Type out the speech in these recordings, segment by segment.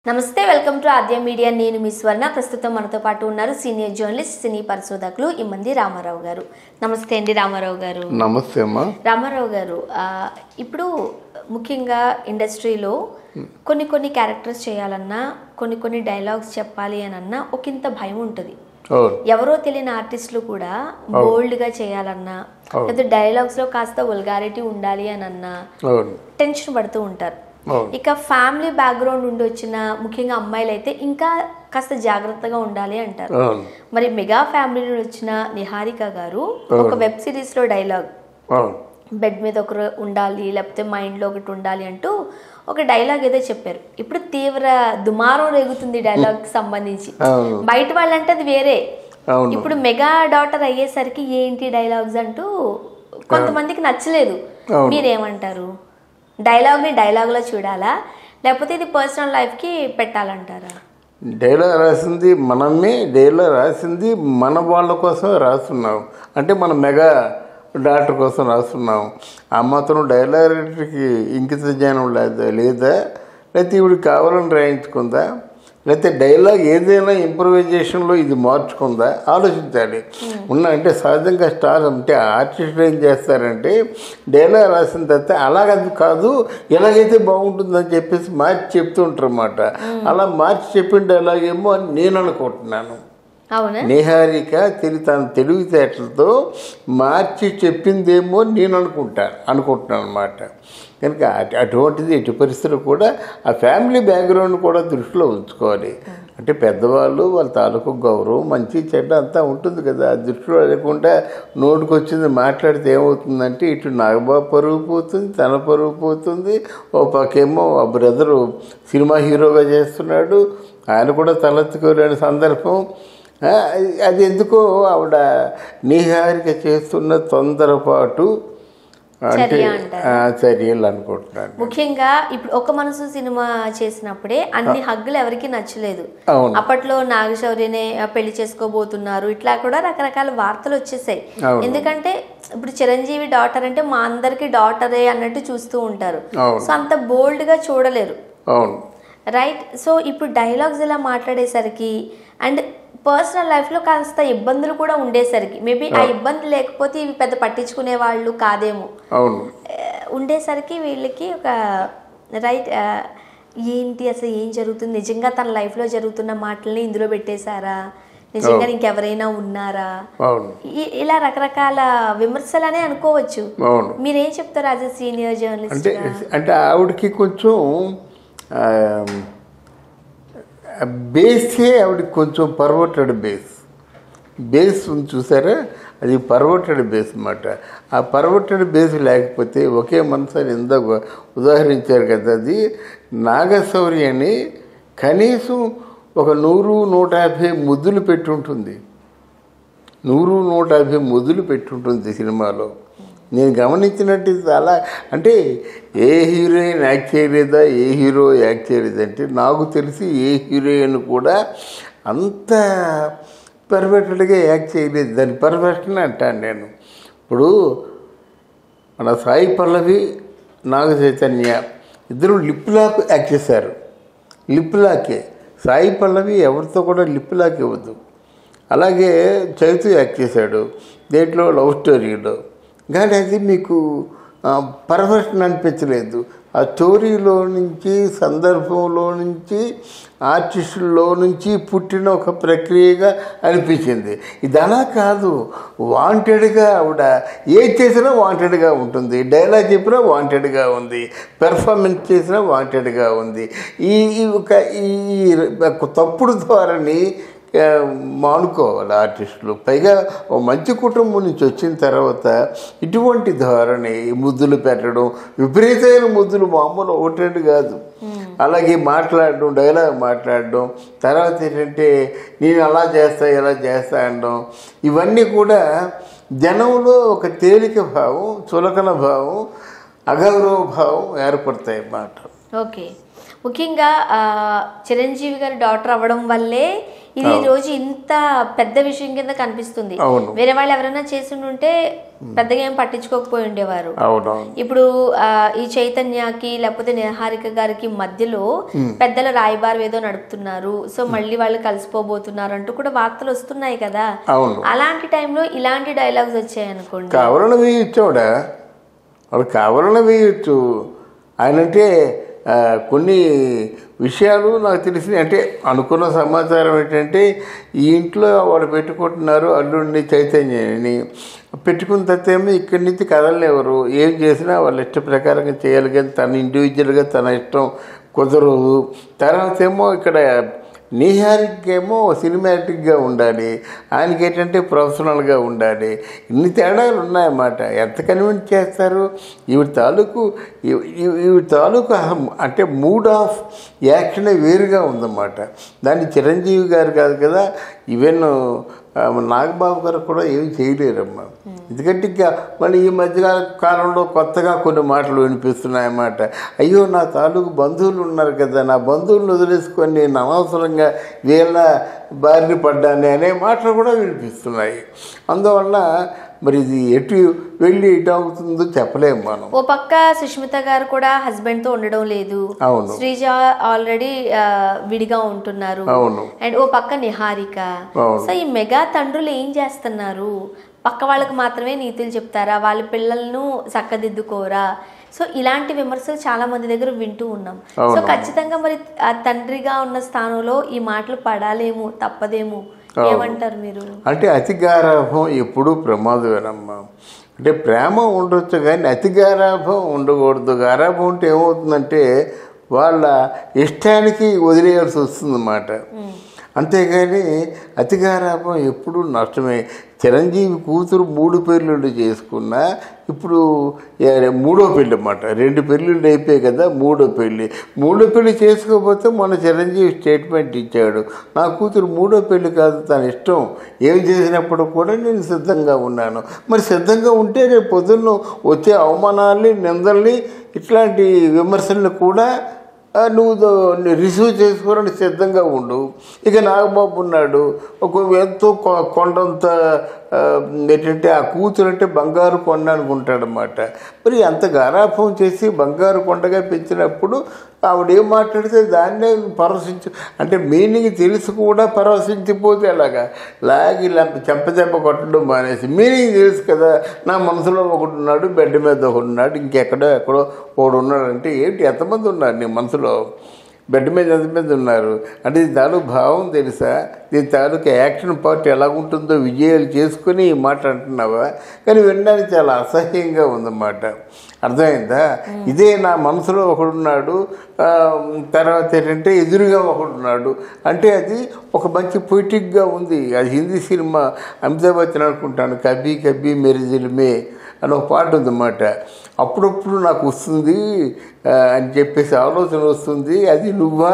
నమస్తే welcome to Aadya media నేను మీ స్వర్ణ ప్రస్తుతం మనతో పాటు ఉన్నారు సీనియర్ జర్నలిస్ట్ సినీ పరిశోధకులు ఇమ్మంది రామారావు గారు నమస్తే అండి రామారావు గారు నమస్తే అమ్మా రామారావు గారు ఆ, ఇప్పుడు ముఖ్యంగా ఇండస్ట్రీలో కొన్ని కొన్ని క్యారెక్టర్స్ చేయాలన్నా కొన్ని కొన్ని డైలాగ్స్ చెప్పాలి అని అన్నా ఒకంత భయం ఉంటుంది అవును ఎవరో తెలియని ఆర్టిస్టులు కూడా బోల్డ్ గా చేయాలన్నా లేదా డైలాగ్స్ లో కాస్త వల్గారిటీ ఉండాలి అని అన్నా అవును టెన్షన్ పడుతూ ఉంటారు అవును ఇక ఫ్యామిలీ బ్యాక్గ్రౌండ్ ఉండి వచ్చిన ముఖ్యంగా అమ్మాయిలు అయితే ఇంకా కాస్త జాగ్రత్తగా ఉండాలి అంటారు అవును మరి మెగా ఫ్యామిలీ నుండి వచ్చిన నిహారిక గారు ఒక వెబ్ సిరీస్ లో డైలాగ్ అవును బెడ్ మీద ఒకరు ఉండాలి లేకపోతే మైండ్ లో ఒకటి ఉండాలి అంటూ ఒక డైలాగ్ ఏదో చెప్పారు ఇప్పుడు తీవ్ర దుమారం రేగుతుంది డైలాగ్ కి సంబంధించి అవును బయట వాళ్ళంటే అది వేరే అవును ఇప్పుడు మెగా డాటర్ అయ్యేసరికి ఏంటి డైలాగ్స్ అంటూ కొంతమందికి నచ్చలేదు అవును. మీరేమంటారు డైలాగ్ ని డైలాగ్ లో చూడాలా లేకపోతే ఇది పర్సనల్ లైఫ్ కి పెట్టాలంటారా డైలాగ్ రాసింది మనమే డైలాగ్ రాసింది మన వాళ్ళ కోసం రాస్తున్నాం అంటే మన మెగా డాక్టర్ కోసం రాస్తున్నాం ఆ మాత్రం డైలాగ్కి ఇంకిత జ్ఞానం లేదా లేదా లేకపోతే ఇవిడికి కావాలని రాయించుకుందా లేకపోతే డైలాగ్ ఏదైనా ఇంప్రవైజేషన్లో ఇది మార్చుకుందా ఆలోచించాలి ఉన్న అంటే సహజంగా స్టార్ అంటే ఆర్టిస్టులు ఏం చేస్తారంటే డైలాగ్ రాసిన తర్వాత అలాగది కాదు ఎలాగైతే బాగుంటుందని చెప్పేసి మార్చి చెప్తూ ఉంటారు అన్నమాట అలా మార్చి చెప్పిన డైలాగ్ ఏమో అని నేను అనుకుంటున్నాను అవునా నిహారిక తిరిగి తన తెలివితేటలతో మార్చి చెప్పిందేమో నేను అనుకుంటాను అనుకుంటున్నాను అనమాట కనుక అటు- అటువంటిది ఎటు పరిస్థితులు కూడా ఆ ఫ్యామిలీ బ్యాక్గ్రౌండ్ కూడా దృష్టిలో ఉంచుకోవాలి అంటే పెద్దవాళ్ళు వాళ్ళ తాలూకు గౌరవం మంచి చెడ్డ అంతా ఉంటుంది కదా ఆ దృష్టిలో లేకుండా నోటికి వచ్చింది మాట్లాడితే ఏమవుతుందంటే ఇటు నాగబాబు పరుగు పోతుంది తన పరుగు పోతుంది ఓ పక్కేమో ఆ బ్రదరు సినిమా హీరోగా చేస్తున్నాడు ఆయన కూడా తలెత్తుకోలేని సందర్భం ఆ, అది- అది ఎందుకో ఆవిడ నిహారిక చేస్తున్న తొందరపాటు అంటే చర్య అంటారు. ఆ, చర్యలు అనుకుంటున్నాను ముఖ్యంగా ఇప్పుడు ఒక మనసు సినిమా చేసినప్పుడే అన్ని హగ్గులు ఎవరికి నచ్చలేదు అవును అప్పట్లో నాగశౌర్యనే ఆ, పెళ్లి చేసుకోబోతున్నారు ఇట్లా కూడా రకరకాల వార్తలు వచ్చేసాయి అవును. ఎందుకంటే ఇప్పుడు చిరంజీవి డాటర్ అంటే మా అందరికి డాటరే అన్నట్టు చూస్తూ ఉంటారు అవును. సో అంత బోల్డ్ గా చూడలేరు అవును రైట్ సో ఇప్పుడు డైలాగ్స్ ఇలా మాట్లాడేసరికి అండ్ పర్సనల్ లైఫ్లో కాస్త ఇబ్బందులు కూడా ఉండేసరికి మేబీ ఆ ఇబ్బంది లేకపోతే ఇవి పెద్ద పట్టించుకునే వాళ్ళు కాదేమో అవును ఆ, ఉండేసరికి వీళ్ళకి ఒక రైట్ ఆ, ఏంటి అసలు ఏం జరుగుతుంది నిజంగా తన లైఫ్లో జరుగుతున్న మాటల్ని ఇందులో పెట్టేశారా నిజంగా ఇంకెవరైనా ఉన్నారా అవును ఇ- ఇలా రకరకాల విమర్శలనే అనుకోవచ్చు అవును మీరేం చెప్తారు యాజ్ ఎ సీనియర్ జర్నలిస్ట్ అంటే అంటే ఆవిడకి కొంచెం ఆ, బేసే ఆవిడకి కొంచెం పర్వటెడ్ బేస్ బేస్ ఉంది చూసారా అది పర్వటెడ్ బేస్ అన్నమాట ఆ పర్వటెడ్ బేస్ లేకపోతే ఒకే మనసు అని ఇందాక ఉదాహరించారు కదా అది నాగశౌరి అని కనీసం ఒక నూరు నూట యాభై ముద్దులు పెట్టి ఉంటుంది నూరు నూట యాభై ముద్దులు పెట్టుంటుంది సినిమాలో నేను గమనించినట్టు చాలా అంటే ఏ హీరోయిన్ యాక్ట్ చేయలేదా ఏ హీరో యాక్ట్ చేయలేదంటే నాకు తెలిసి ఏ హీరోయిన్ కూడా అంత పర్ఫెక్ట్గా యాక్ట్ చేయలేదు దాని పర్ఫెక్షన్ అంటాను నేను ఇప్పుడు మన సాయి పల్లవి నాగ చైతన్య ఇద్దరు లిప్ లాక్ యాక్ట్ చేశారు లిప్ లాకే సాయి పల్లవి ఎవరితో కూడా లిప్ లాక్ ఇవ్వదు అలాగే చైతు యాక్ట్ చేశాడు దేంట్లో లవ్ స్టోరీలో కానీ అది మీకు పర్ఫెక్షన్ అనిపించలేదు ఆ స్టోరీలో నుంచి సందర్భంలో నుంచి ఆర్టిస్టుల్లో నుంచి పుట్టిన ఒక ప్రక్రియగా అనిపించింది ఇది అలా కాదు వాంటెడ్గా ఆవిడ ఏది చేసినా వాంటెడ్గా ఉంటుంది డైలాగ్ చెప్పినా వాంటెడ్గా ఉంది పెర్ఫార్మెన్స్ చేసినా వాంటెడ్గా ఉంది ఈ ఈ ఒక ఈ ఒక తప్పుడు ధోరణి ఆ, మానుకోవాలి ఆర్టిస్టులు పైగా ఓ మంచి కుటుంబం నుంచి వచ్చిన తర్వాత ఇటువంటి ధోరణి ముద్దులు పెట్టడం విపరీతమైన ముద్దులు మామూలు ఒకటి రెండు కాదు అలాగే మాట్లాడడం డైలాగ్ మాట్లాడడం తర్వాత ఏంటంటే నేను అలా చేస్తా ఇలా చేస్తా అనడం ఇవన్నీ కూడా జనంలో ఒక తేలిక భావం చులకన భావం అగౌరవ భావం ఏర్పడతాయి అన్నమాట ఓకే ముఖ్యంగా ఆ, చిరంజీవి గారి డాక్టర్ అవ్వడం వల్లే ఇది ఈ రోజు ఇంత పెద్ద విషయం కింద కనిపిస్తుంది అవును. వేరే వాళ్ళు ఎవరైనా చేసి ఉంటే పెద్దగా ఏం పట్టించుకోకపోయి ఉండేవారు అవునవును ఇప్పుడు ఆ, ఈ చైతన్యకి లేకపోతే నిహారిక గారికి మధ్యలో పెద్దల రాయబారం ఏదో నడుపుతున్నారు సో మళ్ళీ వాళ్ళు కలిసిపోబోతున్నారు అంటూ కూడా వార్తలు వస్తున్నాయి కదా అవును అలాంటి టైంలో ఇలాంటి డైలాగ్స్ వచ్చాయి అనుకోండి కావాలని వేయచ్చు ఆవిడ ఆవిడ కావాలని వేయచ్చు ఆయనంటే ఆ, కొన్ని విషయాలు నాకు తెలిసినాయి అంటే అనుకున్న సమాచారం ఏంటంటే ఈ ఇంట్లో వాళ్ళు పెట్టుకుంటున్నారు అల్లుడిని చైతన్యని పెట్టుకున్న తర్వాత ఏమో ఇక్కడి నుంచి కదలనివ్వరు ఏం చేసినా వాళ్ళ ఇష్ట ప్రకారంగా చేయాలి కానీ తన ఇండివిజువల్గా తన ఇష్టం కుదరదు తర్వాత ఏమో ఇక్కడ నీహారికేమో సినిమాటిక్గా ఉండాలి ఆయనకి ఏంటంటే ప్రొఫెషనల్గా ఉండాలి ఇన్ని తేడాలు ఉన్నాయన్నమాట ఎంత కన్విన్స్ చేస్తారు ఈవిడ తాలూకు ఈ- ఈ- ఈవిడ తాలూకు అహం- అంటే మూడ్ ఆఫ్ యాక్షన్ వేరుగా ఉందన్నమాట దాన్ని చిరంజీవి గారు కాదు కదా ఈవెన్ ఆ, నాగబాబు గారు కూడా ఏమి చేయలేరమ్మా ఎందుకంటే ఇంకా మళ్ళీ ఈ మధ్య కాలంలో కొత్తగా కొన్ని మాటలు వినిపిస్తున్నాయన్నమాట అయ్యో నా తాలూకు బంధువులు ఉన్నారు కదా నా బంధువులను వదిలేసుకొని నేను అనవసరంగా వీళ్ళ బారిన పడ్డాను అనే మాటలు కూడా వినిపిస్తున్నాయి అందువల్ల మరి ఇది ఎటు వెళ్ళి ఎటు అవుతుందో చెప్పలేము మనం ఓ పక్క సుష్మిత గారు కూడా హస్బెండ్ తో ఉండడం లేదు అవును. శ్రీజ ఆల్రెడీ విడిగా ఉంటున్నారు అవును. అండ్ ఓ పక్క నిహారిక అవును. సో ఈ మెగా తండ్రులు ఏం చేస్తున్నారు పక్క వాళ్ళకి మాత్రమే నీతులు చెప్తారా వాళ్ళ పిల్లలను చక్కదిద్దుకోరా సో ఇలాంటి విమర్శలు చాలా మంది దగ్గర వింటూ ఉన్నాం సో అవును. ఖచ్చితంగా మరి ఆ తండ్రిగా ఉన్న స్థానంలో ఈ మాటలు పడాలేమో తప్పదేమో ఏమంటారు మీరు అంటే అతి గారాభం ఎప్పుడూ ప్రమాదమేనమ్మా అంటే ప్రేమ ఉండొచ్చు కానీ అతి గారాభం ఉండకూడదు గారాభం ఉంటే ఏమవుతుందంటే వాళ్ళ ఇష్టానికి వదిలేయాల్సి వస్తుందన్నమాట అంతేగాని అతి గారాభం ఎప్పుడూ నష్టమే చిరంజీవి కూతురు మూడు పెళ్ళిళ్ళు చేసుకున్నా ఇప్పుడు ఏ- మూడో పెళ్ళి అన్నమాట రెండు పెళ్ళిళ్ళు అయిపోయాయి కదా మూడో పెళ్ళి మూడో పెళ్ళి చేసుకోకపోతే మన చిరంజీవి స్టేట్మెంట్ ఇచ్చాడు నా కూతురు మూడో పెళ్ళి కాదు తన ఇష్టం ఏం చేసినప్పుడు కూడా నేను సిద్ధంగా ఉన్నాను మరి సిద్ధంగా ఉంటే రేపు పొద్దున్న వచ్చే అవమానాల్ని నిందల్ని ఇట్లాంటి విమర్శల్ని కూడా ఆ, నువ్వు దో- రిసీవ్ చేసుకోవడానికి సిద్ధంగా ఉండు ఇక నాగబాబు ఉన్నాడు ఒక ఎంతో కొ- కొండంత ఆ, ఏంటంటే ఆ కూతురు అంటే బంగారు కొండ అనుకుంటాడనమాట మరి అంత గారాభం చేసి బంగారు కొండగా పెంచినప్పుడు ఆవిడ ఏం మాట్లాడితే దాన్నే పరవశించు అంటే మీనింగ్ తెలిసి కూడా పరవశించిపోతే ఎలాగా లాగి ఇలా చెంపదెబ్బ కొట్టడం మానేసి మీనింగ్ తెలుసు కదా నా మనసులో ఒకడు ఉన్నాడు బెడ్ మీద ఒకడు ఉన్నాడు ఇంకెక్కడో ఎక్కడో ఒకడు ఉన్నాడు అంటే ఏంటి ఎంతమంది ఉన్నారు నీ మనసులో బెడ్ మీద ఎంతమంది ఉన్నారు అంటే దీని తాలూకు భావం తెలుసా దీని తాలూకు యాక్షన్ పార్ట్ ఎలా ఉంటుందో విజయాలు చేసుకుని ఈ మాట అంటున్నావా కానీ వినడానికి చాలా అసహ్యంగా ఉందన్నమాట అర్థమైందా ఇదే నా మనసులో ఒకడున్నాడు ఆ, తర్వాత ఏంటంటే ఎదురుగా ఒకడున్నాడు అంటే అది ఒక మంచి పొయిటిక్గా ఉంది అది హిందీ సినిమా అమితాబ్ బచ్చన్ అనుకుంటాను కబీ కబీ మెరి దిల్ మే అని ఒక పాట ఉందన్నమాట అప్పుడప్పుడు నాకు వస్తుంది ఆ, అని చెప్పేసి ఆలోచన వస్తుంది అది నువ్వా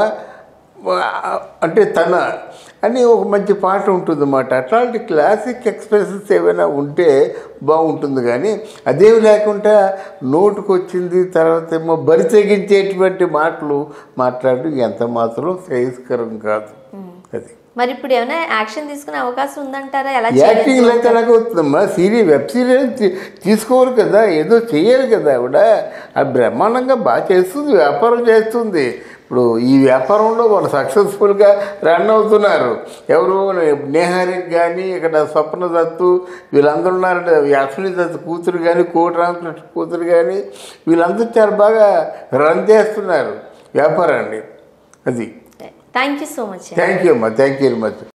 ఆ, అంటే తన అని ఒక మంచి పాట ఉంటుందన్నమాట అట్లాంటి క్లాసిక్ ఎక్స్ప్రెషన్స్ ఏమైనా ఉంటే బాగుంటుంది కానీ అదేమి లేకుండా నోటుకు వచ్చింది తర్వాత ఏమో బరి తెగించేటువంటి మాటలు మాట్లాడడం ఎంత మాత్రం శ్రేయస్కరం కాదు అది మరి ఇప్పుడు ఏమైనా యాక్షన్ తీసుకునే అవకాశం ఉందంటారా ఎలా యాక్టింగ్ చేయొచ్చు? అయితే ఎలాగ అవుతుందమ్మా సీరియల్ వెబ్ సీరియల్ తీ- తీసుకోరు కదా ఏదో చెయ్యాలి కదా ఆవిడ అది బ్రహ్మాండంగా బాగా చేస్తుంది వ్యాపారం చేస్తుంది ఇప్పుడు ఈ వ్యాపారంలో వాళ్ళు సక్సెస్ఫుల్గా రన్ అవుతున్నారు ఎవరు నేహారికి కానీ ఇక్కడ స్వప్న దత్తు వీళ్ళందరూ ఉన్నారంటే అశ్విని దత్తు కూతురు కానీ కోటి రామకృష్ణ కూతురు కానీ వీళ్ళందరూ చాలా బాగా రన్ చేస్తున్నారు వ్యాపారాన్ని అది thank you so much thank you అమ్మా థ్యాంక్ యూ వెరీ మచ్